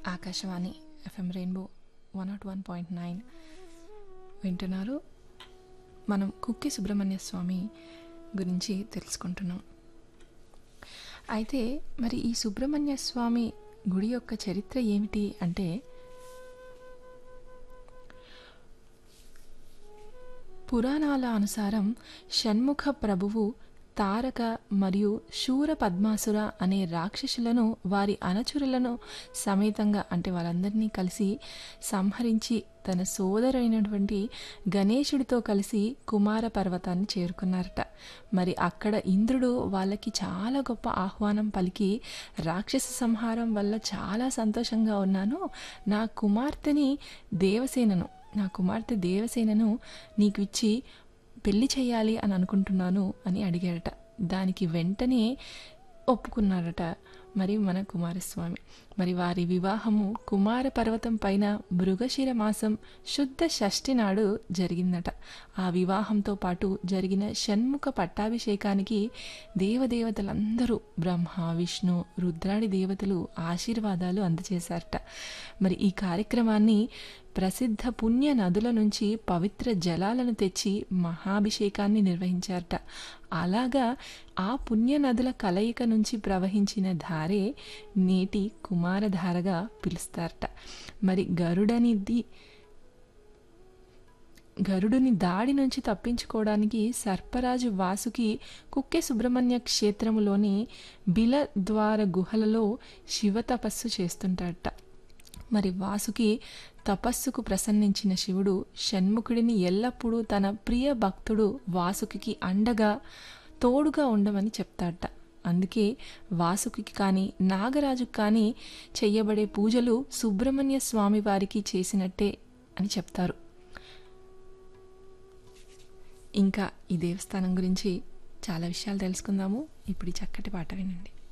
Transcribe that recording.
Akashvani FM rainbow one nought one point nine వింటున్నారు మనం కుక్కి సుబ్రహ్మణ్య స్వామి గురించి తెలుసుకుంటున్నాం అయితే మరి ఈ సుబ్రహ్మణ్య స్వామి గుడి యొక్క చరిత్ర ఏమిటి అంటే పురాణాల అనుసారం షణ్ముఖ ప్రభువు తారక మరియు శూర పద్మాసుర అనే రాక్షసులను వారి అనుచరులను సమేతంగా అంటే వాళ్ళందరినీ కలిసి సంహరించి తన సోదరైనటువంటి గణేశుడితో కలిసి కుమార పర్వతాన్ని చేరుకున్నారట మరి అక్కడ ఇంద్రుడు వాళ్ళకి చాలా గొప్ప ఆహ్వానం పలికి రాక్షస సంహారం వల్ల చాలా సంతోషంగా ఉన్నాను నా కుమార్తెని దేవసేనను నా కుమార్తె దేవసేనను నీకు ఇచ్చి పెళ్లి చేయాలి అని అనుకుంటున్నాను అని అడిగాడట దానికి వెంటనే ఒప్పుకున్నాడట మరి మన కుమారస్వామి మరి వారి వివాహము కుమార పర్వతం పైన మృగశిర మాసం శుద్ధ షష్ఠి నాడు జరిగిందట ఆ వివాహంతో పాటు జరిగిన షణ్ముఖ పట్టాభిషేకానికి దేవదేవతలందరూ బ్రహ్మ విష్ణు రుద్రాడి దేవతలు ఆశీర్వాదాలు అందజేశారట మరి ఈ కార్యక్రమాన్ని ప్రసిద్ధ పుణ్య నదుల నుంచి పవిత్ర జలాలను తెచ్చి మహాభిషేకాన్ని నిర్వహించారట అలాగా ఆ పుణ్య నదుల కలయిక నుంచి ప్రవహించిన ధారే నేటి కుమారధారగా పిలుస్తారట మరి గరుడనిది గరుడుని దాడి నుంచి తప్పించుకోవడానికి సర్పరాజు వాసుకి కుక్కె సుబ్రహ్మణ్య క్షేత్రములోని బిలద్వార గుహలలో శివ తపస్సు చేస్తుంటాడట మరి వాసుకి తపస్సుకు ప్రసన్నించిన శివుడు షణ్ముఖుడిని ఎల్లప్పుడూ తన ప్రియ భక్తుడు వాసుకి అండగా తోడుగా ఉండమని చెప్తాడట అందుకే వాసుకి కానీ నాగరాజుకి కానీ చెయ్యబడే పూజలు సుబ్రహ్మణ్య స్వామి వారికి చేసినట్టే అని చెప్తారు ఇంకా ఈ దేవస్థానం గురించి చాలా విషయాలు తెలుసుకుందాము ఇప్పుడు ఈ చక్కటి పాట వినండి